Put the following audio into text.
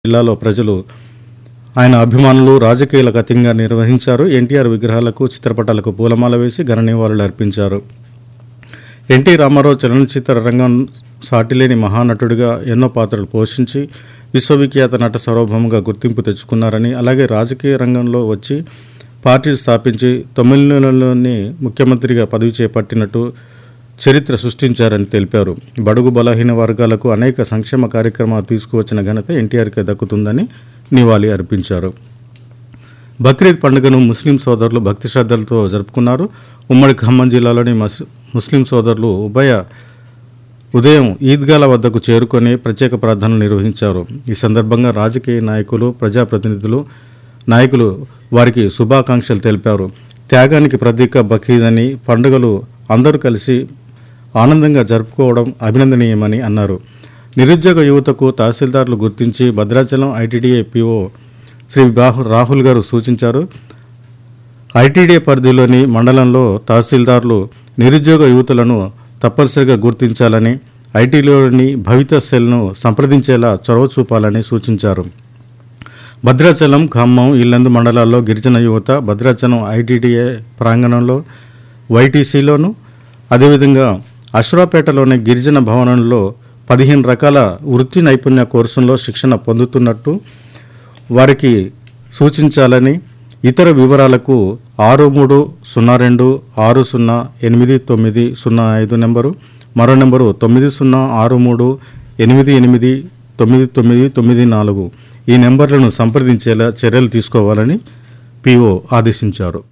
జిల్లాలో ప్రజలు ఆయన అభిమానులు రాజకీయాలకు అతీతంగా నిర్వహించారు ఎన్టీఆర్ విగ్రహాలకు చిత్రపటాలకు పూలమాల వేసి ఘన నివాళులు అర్పించారు ఎన్టీ రామారావు చలనచిత్ర రంగం సాటిలేని మహానటుడిగా ఎన్నో పాత్రలు పోషించి విశ్వవిఖ్యాత నట సార్వభౌమంగా గుర్తింపు తెచ్చుకున్నారని అలాగే రాజకీయ రంగంలో వచ్చి పార్టీ స్థాపించి తొమ్మిది నెలల్లోనే ముఖ్యమంత్రిగా పదవి చేపట్టినట్టు చరిత్ర సృష్టించారని తెలిపారు బడుగు బలహీన వర్గాలకు అనేక సంక్షేమ కార్యక్రమాలు తీసుకువచ్చిన ఘనత ఎన్టీఆర్కే దక్కుతుందని నివాళి అర్పించారు బక్రీద్ పండుగను ముస్లిం సోదరులు భక్తి శ్రద్ధలతో జరుపుకున్నారు ఉమ్మడి ఖమ్మం జిల్లాలోని మస్- ముస్లిం సోదరులు ఉభయ ఉదయం ఈద్గాల వద్దకు చేరుకొని ప్రత్యేక ప్రార్థనలు నిర్వహించారు ఈ సందర్భంగా రాజకీయ నాయకులు ప్రజాప్రతినిధులు నాయకులు వారికి శుభాకాంక్షలు తెలిపారు త్యాగానికి ప్రతీక బక్రీద్ అని పండుగలు అందరూ కలిసి ఆనందంగా జరుపుకోవడం అభినందనీయమని అన్నారు నిరుద్యోగ యువతకు తహసీల్దార్లు గుర్తించి భద్రాచలం ఐటీడీఏ పిఓ శ్రీ బాహు రాహుల్ గారు సూచించారు ఐటీడీఏ పరిధిలోని మండలంలో తహసీల్దార్లు నిరుద్యోగ యువతులను తప్పనిసరిగా గుర్తించాలని ఐటీలోని భవిత సెల్ను సంప్రదించేలా చొరవ చూపాలని సూచించారు భద్రాచలం ఖమ్మం ఇల్లందు మండలాల్లో గిరిజన యువత భద్రాచలం ఐటీడీఏ ప్రాంగణంలో వైటీసీలోను అదేవిధంగా అశ్వరాపేటలోని గిరిజన భవనంలో పదిహేను రకాల వృత్తి నైపుణ్య కోర్సుల్లో శిక్షణ పొందుతున్నట్టు వారికి సూచించాలని ఇతర వివరాలకు ఆరు మూడు సున్నా రెండు ఆరు సున్నా ఎనిమిది తొమ్మిది సున్నా ఐదు నెంబరు మరో నెంబరు తొమ్మిది సున్నా ఆరు మూడు ఎనిమిది ఎనిమిది తొమ్మిది తొమ్మిది తొమ్మిది నాలుగు ఈ నెంబర్లను సంప్రదించేలా చర్యలు తీసుకోవాలని పిఓ ఆదేశించారు